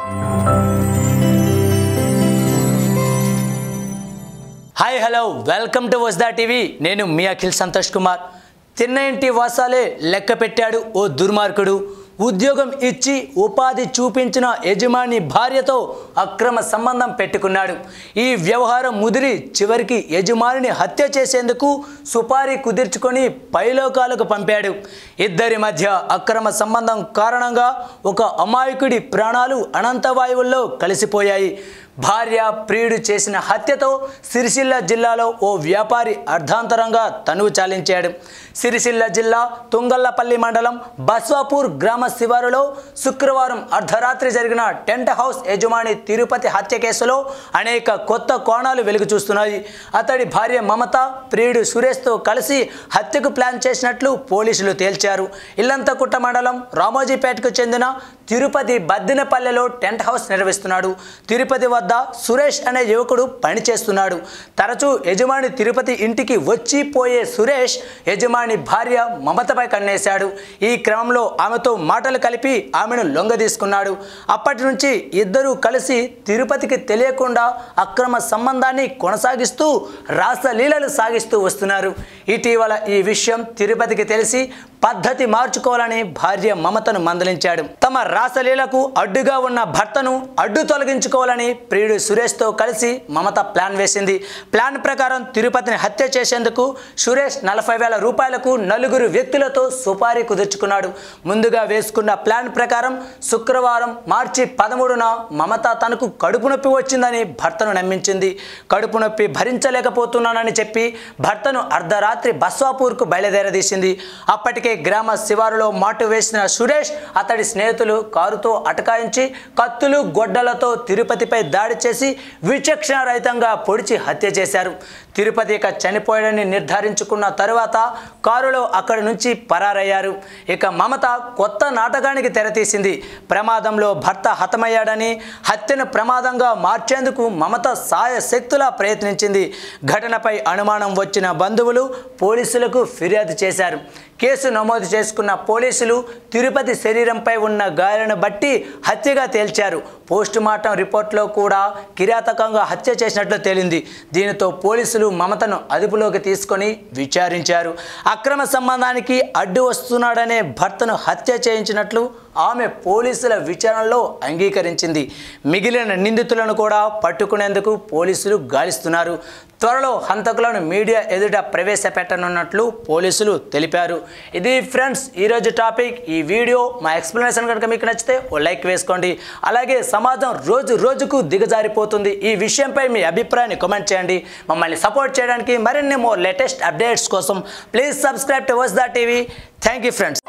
hi hello welcome to Vasda TV నేను మీ అఖిల్ సంతోష్ కుమార్ తిన్న ఇంటి వాసాలే లెక్క పెట్టాడు ఓ దుర్మార్గుడు ఉద్యోగం ఇచ్చి ఉపాధి చూపించిన యజమాని భార్యతో అక్రమ సంబంధం పెట్టుకున్నాడు ఈ వ్యవహారం ముదిరి చివరికి యజమానిని హత్య చేసేందుకు సుపారీ కుదుర్చుకొని పైలోకాలకు పంపాడు ఇద్దరి మధ్య అక్రమ సంబంధం కారణంగా ఒక అమాయకుడి ప్రాణాలు అనంతవాయువుల్లో కలిసిపోయాయి భార్య ప్రియుడు చేసిన హత్యతో సిరిసిల్ల జిల్లాలో ఓ వ్యాపారి అర్ధాంతరంగా తనువు చాలించాడు సిరిసిల్ల జిల్లా తుంగల్లపల్లి మండలం బస్వాపూర్ గ్రామ శివారులో శుక్రవారం అర్ధరాత్రి జరిగిన టెంట్ హౌస్ యజమాని తిరుపతి హత్య కేసులో అనేక కొత్త కోణాలు వెలుగు చూస్తున్నాయి అతడి భార్య మమత ప్రియుడు సురేష్తో కలిసి హత్యకు ప్లాన్ చేసినట్లు పోలీసులు తేల్చారు ఇల్లంతకుట్ట మండలం రామోజీపేటకు చెందిన తిరుపతి బద్దినపల్లెలో టెంట్ హౌస్ నిర్వహిస్తున్నాడు తిరుపతి వద్ద సురేష్ అనే యువకుడు పనిచేస్తున్నాడు తరచూ యజమాని తిరుపతి ఇంటికి వచ్చి పోయే సురేష్ యజమాని భార్య మమతపై కన్నేశాడు ఈ క్రమంలో ఆమెతో మాటలు కలిపి ఆమెను లొంగ తీసుకున్నాడు అప్పటి నుంచి ఇద్దరూ కలిసి తిరుపతికి తెలియకుండా అక్రమ సంబంధాన్ని కొనసాగిస్తూ రాసలీలలు సాగిస్తూ వస్తున్నారు ఇటీవల ఈ విషయం తిరుపతికి తెలిసి పద్ధతి మార్చుకోవాలని భార్య మమతను మందలించాడు తమ రాసలీలకు అడ్డుగా ఉన్న భర్తను అడ్డు తొలగించుకోవాలని ప్రియుడు సురేష్తో కలిసి మమత ప్లాన్ వేసింది ప్లాన్ ప్రకారం తిరుపతిని హత్య చేసేందుకు సురేష్ నలభై వేల రూపాయలకు నలుగురు వ్యక్తులతో సుపారీ కుదుర్చుకున్నాడు ముందుగా వేసుకున్న ప్లాన్ ప్రకారం శుక్రవారం మార్చి పదమూడున మమత తనకు కడుపు నొప్పి వచ్చిందని భర్తను నమ్మించింది కడుపు నొప్పి భరించలేకపోతున్నానని చెప్పి భర్తను అర్ధరాత్రి బస్వాపూర్కు బయలుదేరదీసింది అప్పటికే గ్రామ శివారులో మాటు వేసిన సురేష్ అతడి స్నేహితులు కారుతో అటకాయించి కత్తులు గొడ్డలతో తిరుపతిపై దాడి చేసి విచక్షణ రహితంగా పొడిచి హత్య చేశారు తిరుపతి ఇక చనిపోయాడని నిర్ధారించుకున్న తరువాత కారులో అక్కడి నుంచి పరారయ్యారు ఇక మమత కొత్త నాటకానికి తెరతీసింది ప్రమాదంలో భర్త హతమయ్యాడని హత్యను ప్రమాదంగా మార్చేందుకు మమత సాయ శక్తులా ప్రయత్నించింది ఘటనపై అనుమానం వచ్చిన బంధువులు పోలీసులకు ఫిర్యాదు చేశారు కేసు నమోదు చేసుకున్న పోలీసులు తిరుపతి శరీరంపై ఉన్న గాయాలను బట్టి హత్యగా తేల్చారు పోస్టుమార్టం రిపోర్ట్లో కూడా కిరాతకంగా హత్య చేసినట్లు తేలింది దీనితో పోలీసులు మమతను అదుపులోకి తీసుకొని విచారించారు అక్రమ సంబంధానికి అడ్డు వస్తున్నాడనే భర్తను హత్య చేయించినట్లు ఆమె పోలీసుల విచారణలో అంగీకరించింది మిగిలిన నిందితులను కూడా పట్టుకునేందుకు పోలీసులు గాలిస్తున్నారు త్వరలో హంతకులను మీడియా ఎదుట ప్రవేశపెట్టనున్నట్లు పోలీసులు తెలిపారు ఇది ఫ్రెండ్స్ ఈరోజు టాపిక్ ఈ వీడియో మా ఎక్స్ప్లెనేషన్ కనుక మీకు నచ్చితే ఓ లైక్ వేసుకోండి అలాగే సమాజం రోజు రోజుకు దిగజారిపోతుంది ఈ విషయంపై మీ అభిప్రాయాన్ని కామెంట్ చేయండి మమ్మల్ని సపోర్ట్ చేయడానికి మరిన్ని మోర్ లేటెస్ట్ అప్డేట్స్ కోసం please subscribe to Vasda TV thank you friends